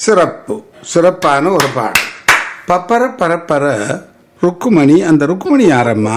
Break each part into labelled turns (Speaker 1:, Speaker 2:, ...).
Speaker 1: சிறப்பு சிறப்பான ஒரு பாடல் பப்பர பரப்பர ருக்குமணி அந்த ருக்குமணி யாரம்மா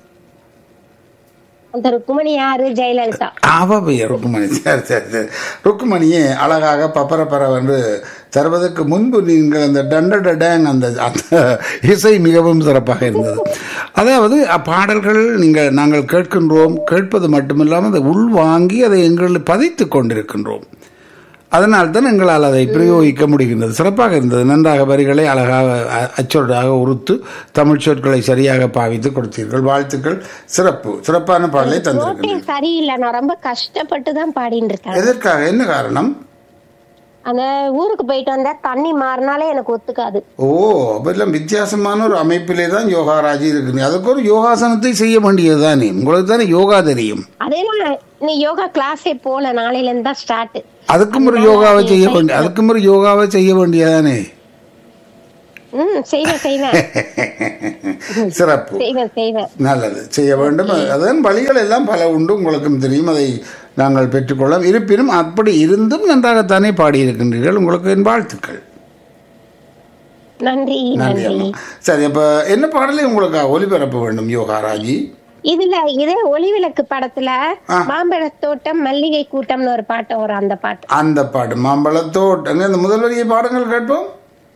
Speaker 2: அந்த ருக்குமணி யாரு ஜெயலலிதா
Speaker 1: அவ பெயர் ருக்குமணி சரி சரி சரி ருக்குமணியே அழகாக பப்பர பர என்று தருவதற்கு முன்பு நீங்கள் அந்த டண்ட டேங் அந்த அந்த இசை மிகவும் சிறப்பாக இருந்தது அதாவது பாடல்கள் நீங்கள் நாங்கள் கேட்கின்றோம் கேட்பது மட்டுமில்லாமல் அதை உள்வாங்கி அதை எங்களில் பதித்து கொண்டிருக்கின்றோம் அதனால் தான் எங்களால் அதை பிரயோகிக்க முடிகின்றது சிறப்பாக இருந்தது நன்றாக வரிகளை அழகாக அ- அச்சொற்றாக உறுத்து தமிழ் சொற்களை சரியாக பாவித்து கொடுத்தீர்கள் வாழ்த்துக்கள் சிறப்பு சிறப்பான பாடலை தந்திருக்கின்றீர்கள்
Speaker 2: ரோட்டிங் சரியில்லை நான் ரொம்ப கஷ்டப்பட்டு தான் பாடிட்டு இருக்கேன்
Speaker 1: எதற்காக என்ன காரணம்
Speaker 2: அந்த ஊருக்கு போயிட்டு வந்தா தண்ணி மாறினாலே எனக்கு ஒத்துக்காது
Speaker 1: ஓ அப்பெல்லாம் வித்தியாசமான ஒரு அமைப்பிலே தான் யோகாராஜி இருக்குது அதுக்கு ஒரு யோகாசனத்தை செய்ய வேண்டியது தானே உங்களுக்கு தானே யோகா தெரியும்
Speaker 2: அதெல்லாம் நீ யோகா கிளாஸே போல நாளையில இருந்து தான் ஸ்டார்ட்
Speaker 1: அதுக்கும் ஒரு யோகாவை செய்ய வேண்டிய அதுக்கும் ஒரு யோகாவை செய்ய வேண்டியதானே
Speaker 2: ம் செய்வேன் செய்வேன்
Speaker 1: சிறப்பு
Speaker 2: செய்வேன் செய்வேன்
Speaker 1: நல்லது செய்ய வேண்டும் அதன் வழிகள் எல்லாம் பல உண்டு உங்களுக்கும் தெரியும் அதை நாங்கள் பெற்றுக்கொள்ளலாம் இருப்பினும் அப்படி இருந்தும் நன்றாகத்தானே பாடியிருக்கின்றீர்கள் உங்களுக்கு என் வாழ்த்துக்கள்
Speaker 2: நன்றி
Speaker 1: நன்றி
Speaker 2: நன்றி
Speaker 1: அம்மா சரி அப்ப என்ன பாடலை உங்களுக்கு ஒலிபரப்ப வேண்டும் யோகாராஜி
Speaker 2: இதுல இதே ஒளிவிளக்கு படத்துல
Speaker 1: ஆ.
Speaker 2: மாம்பழத் தோட்டம் மல்லிகை கூட்டம்னு ஒரு பாட்டு வரும் அந்த பாட்டு
Speaker 1: அந்த பாட்டு மாம்பழத்தோட்டங்க அந்த முதல் வரியை பாடங்கள் கேட்போம்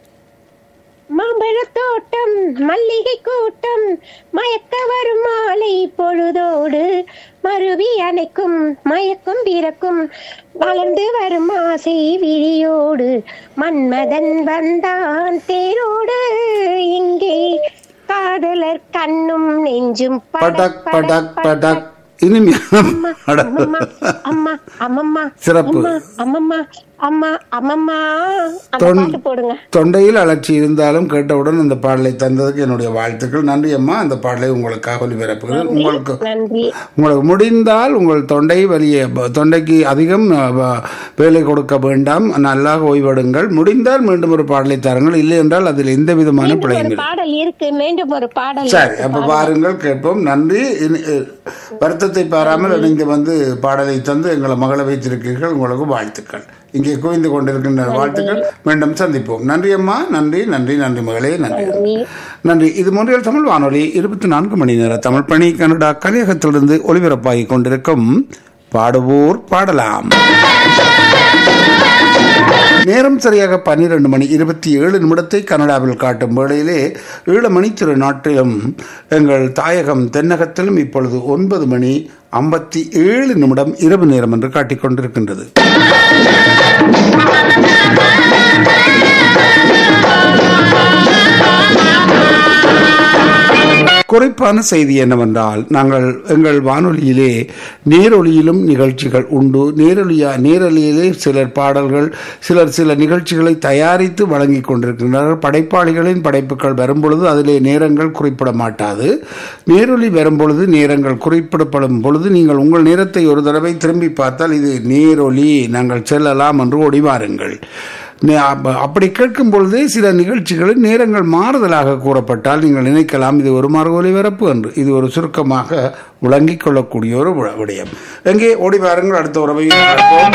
Speaker 2: மாம்பழத் தோட்டம் மல்லிகை கூட்டம் மயக்க வரும் மாலை பொழுதோடு மருவி அணைக்கும் மயக்கும் பிறக்கும் வளர்ந்து வரும் ஆசை விழியோடு மன்மதன் வந்தான் தேரோடு இங்கே காதலர் கண்ணும் நெஞ்சும்
Speaker 1: படக் படக் படக் இனிமையான பாடல்.
Speaker 2: அம்மம்மா அம்மா அம்மம்மா
Speaker 1: சிறப்பு.
Speaker 2: அம்மா, அம்மம்மா அம்மா அம்மம்மா அந்த
Speaker 1: தொன்-
Speaker 2: பாட்டு போடுங்க
Speaker 1: தொண்டையில் அலட்சி இருந்தாலும் கேட்டவுடன் அந்த பாடலை தந்ததுக்கு என்னுடைய வாழ்த்துக்கள் நன்றி அம்மா அந்த பாடலை உங்களுக்காக ஒலிபரப்புகிறேன் உங்களுக்கு
Speaker 2: நன்றி
Speaker 1: உங்களுக்கு முடிந்தால் உங்கள் தொண்டை வலிய தொண்டைக்கு அதிகம் அஹ், வ- வேலை கொடுக்க வேண்டாம் நல்லாக ஓய்வெடுங்கள் முடிந்தால் மீண்டும் ஒரு பாடலை தாருங்கள் இல்லை என்றால் அதில் எந்த விதமான
Speaker 2: மீண்டும்
Speaker 1: பிழையும்
Speaker 2: ஒரு
Speaker 1: இல்லை
Speaker 2: பாடல் இருக்கு மீண்டும் ஒரு பாடல்
Speaker 1: சரி
Speaker 2: இருக்கு.
Speaker 1: அப்ப பாருங்கள் கேட்போம் நன்றி இனி, அஹ், வருத்தத்தை பாராமல் இணைந்து வந்து பாடலை தந்து எங்களை மகள வைத்திருக்கிறீர்கள் உங்களுக்கு வாழ்த்துக்கள் இங்கே குவிந்து கொண்டிருக்கின்ற வாழ்த்துக்கள் மீண்டும் சந்திப்போம் நன்றி அம்மா நன்றி நன்றி நன்றி மகளே நன்றி
Speaker 2: நன்றி.
Speaker 1: நன்றி இது மொழியில் தமிழ் வானொலி இருபத்தி நான்கு மணி நேர தமிழ் பணி கனடா கலியகத்திலிருந்து ஒலிபரப்பாகிக் கொண்டிருக்கும் பாடுவோர் பாடலாம் நேரம் சரியாக பன்னிரண்டு மணி இருபத்தி ஏழு நிமிடத்தை கனடாவில் காட்டும் வேளையிலே ஈழமணி திரு நாட்டிலும் எங்கள் தாயகம் தென்னகத்திலும் இப்பொழுது ஒன்பது மணி ஐம்பத்தி ஏழு நிமிடம் இரவு நேரம் என்று காட்டிக் கொண்டிருக்கின்றது குறிப்பான செய்தி என்னவென்றால் நாங்கள் எங்கள் வானொலியிலே நேரொலியிலும் நிகழ்ச்சிகள் உண்டு நேரொலியா நேரொலியிலே சிலர் பாடல்கள் சிலர் சில நிகழ்ச்சிகளை தயாரித்து வழங்கி கொண்டிருக்கின்றனர் படைப்பாளிகளின் படைப்புகள் வரும்பொழுது அதிலே நேரங்கள் குறிப்பிட மாட்டாது நேரொலி வரும்பொழுது நேரங்கள் குறிப்பிடப்படும் பொழுது நீங்கள் உங்கள் நேரத்தை ஒரு தடவை திரும்பி பார்த்தால் இது நேரொலி நாங்கள் செல்லலாம் என்று ஒடிவாருங்கள் நே- அப்ப- அப்படி கேட்கும் பொழுதே சில நிகழ்ச்சிகளில் நேரங்கள் மாறுதலாக கூறப்பட்டால் நீங்கள் நினைக்கலாம் இது ஒரு மறு ஒலிபரப்பு என்று இது ஒரு சுருக்கமாக விளங்கிக் கொள்ளக்கூடிய ஒரு வி- விடயம் எங்கே ஓடி வாருங்கள் அடுத்த உறவை பார்ப்போம்.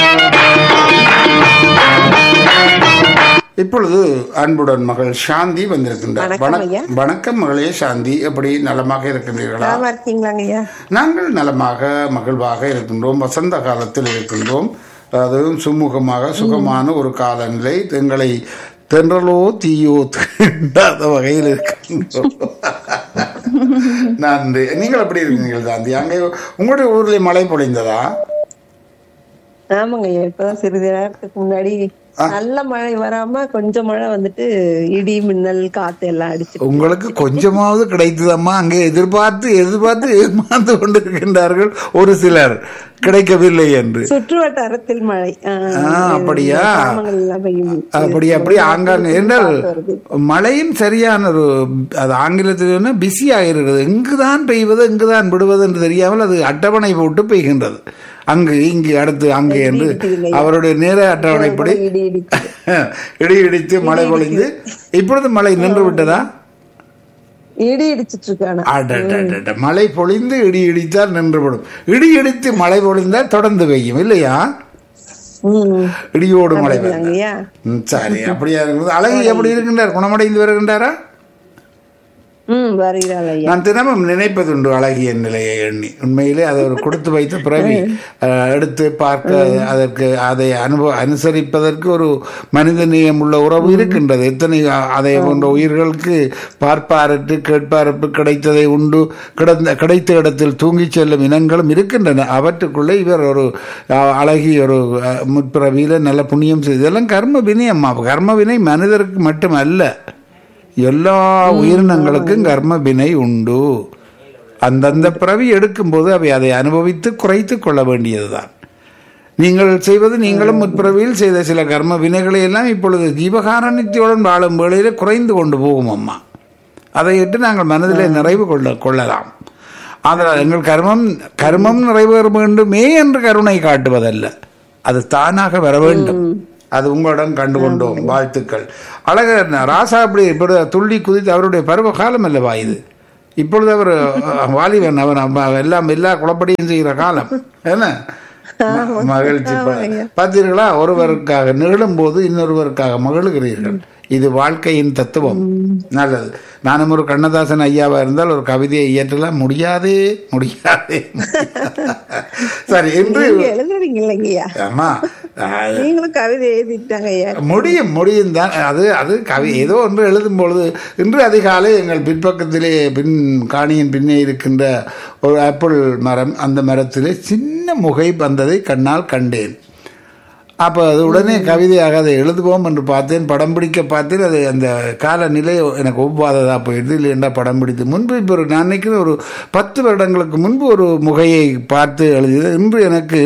Speaker 1: இப்பொழுது அன்புடன் மகள் சாந்தி வந்திருக்கின்றார்
Speaker 3: வணக்கம்
Speaker 1: வணக்-
Speaker 3: ஐயா.
Speaker 1: வணக்கம் மகளே சாந்தி எப்படி நலமாக இருக்கின்றீர்களா
Speaker 3: நலமா இருக்கீங்களாங்க ஐயா
Speaker 1: நாங்கள் நலமாக மகிழ்வாக இருக்கின்றோம் வசந்த காலத்தில் இருக்கின்றோம் அதுவும் சுமூகமாக சுகமான ஒரு காலநிலை எங்களை தென்றலோ தீயோ தீண்டாத வகையில் இருக்கின்றோம் நன்றி நீங்கள் எப்படி இருக்கீங்க காந்தி அங்கே உங்களுடைய ஊர்ல மழை பொழிந்ததா
Speaker 3: ஆமாங்க ஐயா இப்பதான் சிறிது நேரத்துக்கு முன்னாடி நல்ல மழை வராம கொஞ்சம் மழை வந்துட்டு இடி மின்னல் காத்து எல்லாம் அடிச்சு
Speaker 1: உங்களுக்கு கொஞ்சமாவது கிடைத்ததம்மா அங்கே எதிர்பார்த்து எதிர்பார்த்து ஏமாந்து கொண்டிருக்கின்றார்கள் ஒரு சிலர் கிடைக்கவில்லை என்று
Speaker 3: சுற்று வட்டாரத்தில் மழை ஆ,
Speaker 1: ஆ, அப்படியா?
Speaker 3: கிராமங்கள் எல்லாம் பெய்யும்
Speaker 1: அப்படி அப்படி ஆங்காங்க என்றால்
Speaker 3: வருது.
Speaker 1: மழையும் சரியான ஒரு அது ஆங்கிலத்தில் பிஸி ஆகிறது எங்குதான் பெய்வது எங்குதான் விடுவது என்று தெரியாமல் அது அட்டவணை போட்டு பெய்கின்றது அங்கு இங்கு அடுத்து அங்கு என்று அவருடைய நேர அட்டவணைப்படி
Speaker 3: இடி இடிக்குது.
Speaker 1: இடி இடித்து மழை பொழிந்து இப்பொழுது மழை நின்று விட்டதா
Speaker 3: இடி இடிச்சிட்டு இருக்கான
Speaker 1: அடடடட. மழை பொழிந்து இடி இடித்தால் நின்றுவிடும் இடி இடித்து மழை பொழிந்தால் தொடர்ந்து பெய்யும் இல்லையா
Speaker 3: ம்
Speaker 1: இடியோடு மழை பெய்தது.
Speaker 3: ஐயா
Speaker 1: ம், சரி அப்படியா இருக்குது அழகு எப்படி இருக்கின்றார் குணமடைந்து வருகின்றாரா
Speaker 3: ம் வருகிறாள் ஐயா
Speaker 1: நான் தினமும் நினைப்பதுண்டு அழகிய நிலையை எண்ணி உண்மையிலே அதை ஒரு கொடுத்து வைத்த பிறவி அஹ், எடுத்து பார்க்க அதற்கு அதை அனுபவ அனுசரிப்பதற்கு ஒரு மனித நேயம் உள்ள உறவு இருக்கின்றது எத்தனை அ- அதை போன்ற உயிர்களுக்கு பார்ப்பாரற்று கேட்பாரற்று கிடைத்ததை உண்டு கிடந்த கிடைத்த இடத்தில் தூங்கிச் செல்லும் இனங்களும் இருக்கின்றன அவற்றுக்குள்ளே இவர் ஒரு அஹ், அழகிய ஒரு அஹ், முற்பிறவியில நல்ல புண்ணியம் செய்து இதெல்லாம் கர்ம வினை அம்மா கர்ம வினை மனிதருக்கு மட்டுமல்ல எல்லா உயிரினங்களுக்கும் கர்ம வினை உண்டு அந்தந்த பிறவி எடுக்கும்போது அவை அதை அனுபவித்து குறைத்து கொள்ள வேண்டியதுதான் நீங்கள் செய்வது நீங்களும் முற்பிறவியில் செய்த சில கர்ம வினைகளை எல்லாம் இப்பொழுது ஜீவகாரணியத்துடன் வாழும் வேளையிலே குறைந்து கொண்டு போகும் அம்மா அதை இட்டு நாங்கள் மனதிலே நிறைவு கொள்ள கொள்ளலாம் ஆனால் எங்கள் கர்மம் கர்மம் நிறைவேற வேண்டுமே என்று கருணை காட்டுவதல்ல அது தானாக வர வேண்டும் அது உங்களிடம் கண்டு கொண்டோம் வாழ்த்துக்கள் அழகர் ராசா அப்படி இப்படி துள்ளி குதித்து அவருடைய பருவ காலம் அல்லவா இது இப்பொழுது அவர் அஹ், வாலிபன் அவன் அவன் எல்லாம் எல்லா குழப்படியும் செய்கிற காலம் என்ன ம- மகிழ்ச்சி ப- பார்த்தீர்களா ஒருவருக்காக நிகழும் போது இன்னொருவருக்காக மகிழுகிறீர்கள் இது வாழ்க்கையின் தத்துவம் நல்லது நானும் ஒரு கண்ணதாசன் ஐயாவா இருந்தால் ஒரு கவிதையை இயற்றலாம் முடியாதே முடியாதே சரி இன்று
Speaker 3: நீங்க எழுதுறீங்க இல்லைங்கய்யா
Speaker 1: ஆமா அஹ்,
Speaker 3: நீங்களும் கவிதை எழுதிட்டாங்க ஐயா
Speaker 1: முடியும் முடியும் தான் அது அது கவி ஏதோ ஒன்று எழுதும் பொழுது இன்று அதிகாலை எங்கள் பின்பக்கத்திலே பின் காணியின் பின்னே இருக்கின்ற ஒரு ஆப்பிள் மரம் அந்த மரத்திலே சின்ன முகை வந்ததை கண்ணால் கண்டேன் அப்போ அது உடனே கவிதையாக அதை எழுதுவோம் என்று பார்த்தேன் படம் பிடிக்க பார்த்தேன் அது அந்த காலநிலை எனக்கு ஒவ்வாததாக போயிடுது இல்லைன்னா படம் பிடித்து முன்பு இப்போ ஒரு நான் நினைக்கிறேன் ஒரு பத்து வருடங்களுக்கு முன்பு ஒரு முகையை பார்த்து எழுதியது இன்று எனக்கு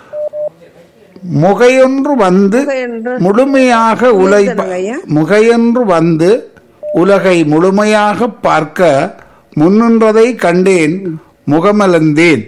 Speaker 1: முகையொன்று வந்து
Speaker 3: என்று
Speaker 1: முழுமையாக உலை
Speaker 3: ஐயா?
Speaker 1: முகையொன்று வந்து உலகை முழுமையாக பார்க்க முன்னின்றதை கண்டேன் முகமலர்ந்தேன்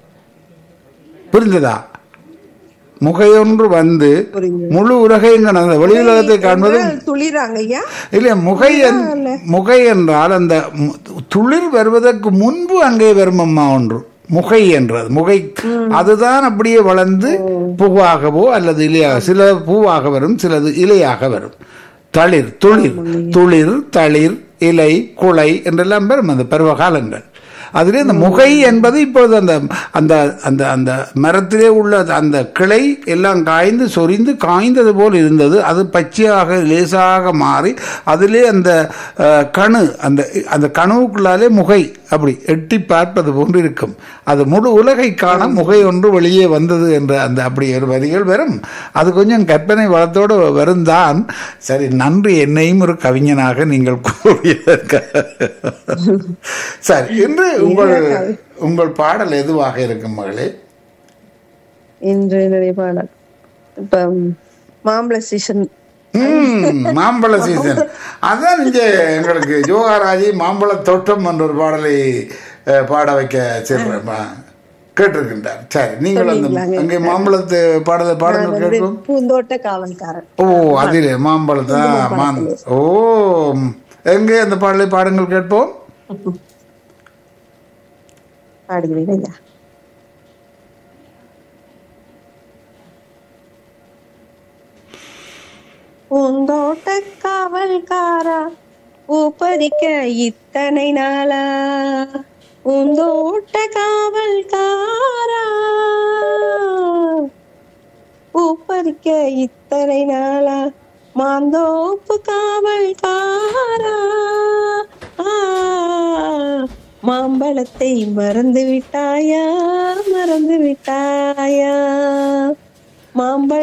Speaker 1: புரிந்ததா முகையொன்று வந்து
Speaker 3: புரியுது.
Speaker 1: முழு உலகையும் காண வெளி உலகத்தை காண்பது
Speaker 3: துளிராங்க ஐயா
Speaker 1: இல்ல முகை என்- முகை என்றால் அந்த மு- துளிர் வருவதற்கு முன்பு அங்கே வரும் அம்மா ஒன்று முகை என்றது முகை அதுதான் அப்படியே வளர்ந்து பூவாகவோ அல்லது இலையாக சில பூவாக வரும் சிலது இலையாக வரும் தளிர் துளிர் துளிர் தளிர் இலை குலை என்றெல்லாம் வரும் அந்த பருவ காலங்கள் அதிலே அந்த முகை என்பது இப்பொழுது அந்த அந்த அந்த அந்த மரத்திலே உள்ள அந்த கிளை எல்லாம் காய்ந்து சொரிந்து காய்ந்தது போல் இருந்தது அது பச்சையாக லேசாக மாறி அதிலே அந்த அஹ், கணு அந்த அந்த கனவுக்குள்ளாலே முகை அப்படி எட்டி பார்ப்பது போன்று இருக்கும் அது முழு உலகை காண முகை ஒன்று வெளியே வந்தது என்ற அந்த அப்படி ஒரு வரிகள் வரும் அது கொஞ்சம் கற்பனை வளத்தோடு வரும் தான் சரி நன்றி என்னையும் ஒரு கவிஞனாக நீங்கள் கூறியதற்காக சரி இன்று உங்கள் உங்கள் பாடல் எதுவாக இருக்கும் மகளே
Speaker 3: இன்று என்னுடைய பாடல் இப்ப மாம்பழ சீசன்
Speaker 1: ம், மாம்பழ சீசன் அதான் இங்க எங்களுக்கு யோகாராஜி மாம்பழ தோட்டம் என்ற ஒரு பாடலை அஹ், பாட வைக்க செல்றேன் கேட்டிருக்கின்றார் சரி நீங்கள் அந்த அங்கே மாம்பழத்து பாடலை பாடல் கேட்கும்
Speaker 3: பூந்தோட்ட காவல்காரன்
Speaker 1: ஓ அதிலே மாம்பழத்தா மாம் ஓ ம். எங்கே அந்த பாடலை பாடுங்கள் கேட்போம்
Speaker 3: பாடுகிறேன் ஐயா பூந்தோட்ட காவல்காரா பூப்பறிக்க இத்தனை நாளா பூந்தோட்ட காவல்காரா பூப்பறிக்க இத்தனை நாளா மாந்தோப்பு காவல்காரா ஆ, மாம்பழத்தை மறந்து விட்டாயா மறந்து விட்டாயா மாம்பழ